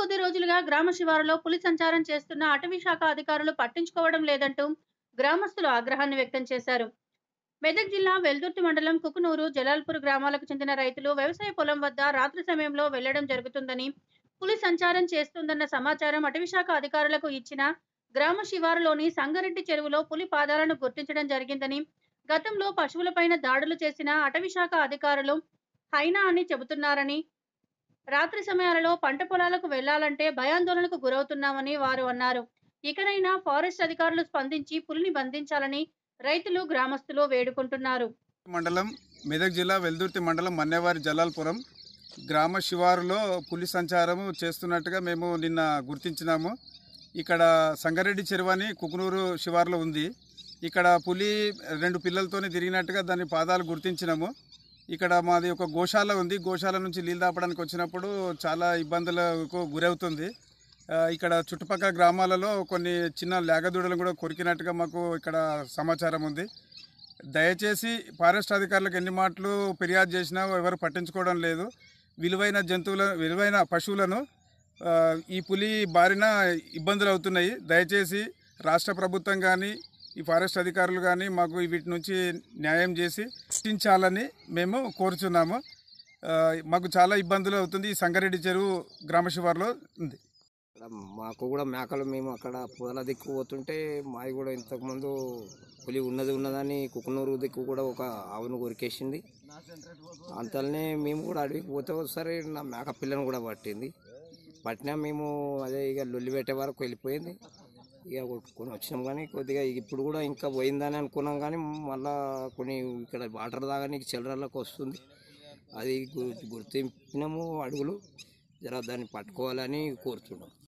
కొద్ది రోజులుగా గ్రామ శివారులో పులి సంచారం చేస్తున్న అటవీ శాఖ అధికారులు పట్టించుకోవడం లేదంటూ గ్రామస్తులు ఆగ్రహాన్ని వ్యక్తం చేశారు మెదక్ జిల్లా వెల్దుర్తి మండలం కుకునూరు జలాల్పూర్ గ్రామాలకు చెందిన రైతులు వ్యవసాయ పొలం వద్ద రాత్రి సమయంలో వెళ్లడం జరుగుతుందని పులి సంచారం చేస్తుందన్న సమాచారం అటవీ శాఖ అధికారులకు ఇచ్చిన గ్రామ శివారులోని సంగారెడ్డి చెరువులో పులి పాదాలను గుర్తించడం జరిగిందని గతంలో పశువులపైన దాడులు చేసిన అటవీ శాఖ అధికారులు హైనా అని చెబుతున్నారని రాత్రి సమయాలలో పంట పొలాలకు వెళ్లాలంటే భయాందోళనకు గురవుతున్నామని వారు అన్నారు ఇకనైనా ఫారెస్ట్ అధికారులు స్పందించి పులిని బంధించాలని రైతులు గ్రామస్తులు వేడుకుంటున్నారు మండలం మెదక్ జిల్లా వెల్దుర్తి మండలం మన్నేవారి జలాల్పురం గ్రామ శివారులో పులి సంచారము చేస్తున్నట్టుగా మేము నిన్న గుర్తించినాము ఇక్కడ సంగారెడ్డి చెరువు అని కుకునూరు శివారులో ఉంది ఇక్కడ పులి రెండు పిల్లలతోనే తిరిగినట్టుగా దాని పాదాలు గుర్తించినాము ఇక్కడ మాది ఒక గోశాల ఉంది గోశాల నుంచి నీళ్ళు దాపడానికి వచ్చినప్పుడు చాలా ఇబ్బందులకు గురవుతుంది ఆ, ఇక్కడ చుట్టుపక్కల గ్రామాలలో కొన్ని చిన్న లేగదూడలు కూడా కొరికినట్టుగా మాకు ఇక్కడ సమాచారం ఉంది దయచేసి ఫారెస్ట్ అధికారులకు ఎన్ని మాటలు ఫిర్యాదు చేసినా ఎవరు పట్టించుకోవడం లేదు విలువైన జంతువుల విలువైన పశువులను ఆ, ఈ పులి బారిన ఇబ్బందులు అవుతున్నాయి దయచేసి రాష్ట్ర ప్రభుత్వం కానీ ఈ ఫారెస్ట్ అధికారులు కానీ మాకు వీటి నుంచి న్యాయం చేసి రక్షించాలని మేము కోరుచున్నాము ఆ, మాకు చాలా ఇబ్బందులు అవుతుంది ఈ సంగారెడ్డి చెరువు గ్రామ శివారులో ఉంది ఇక్కడ మాకు కూడా మేకలు మేము అక్కడ పొదల దిక్కు పోతుంటే మాది కూడా ఇంతకుముందు పులి ఉన్నది ఉన్నదని కుకునూరు దిక్కు కూడా ఒక ఆవును కొరికేసింది అంతలోనే మేము కూడా అడవికి పోతే ఒకసారి నా మేక పిల్లను కూడా పట్టింది పట్టినా మేము అదే ఇక లొల్లి పెట్టే వరకు వెళ్ళిపోయింది ఇక కొట్టుకొని వచ్చినాం కానీ కొద్దిగా ఇప్పుడు కూడా ఇంకా పోయిందని అనుకున్నాం కానీ మళ్ళా కొన్ని ఇక్కడ వాటర్ తాగడానికి చిల్లరలకు వస్తుంది అది గు- గుర్తింపినాము అడుగులు జర దాన్ని పట్టుకోవాలని కోరుతున్నాం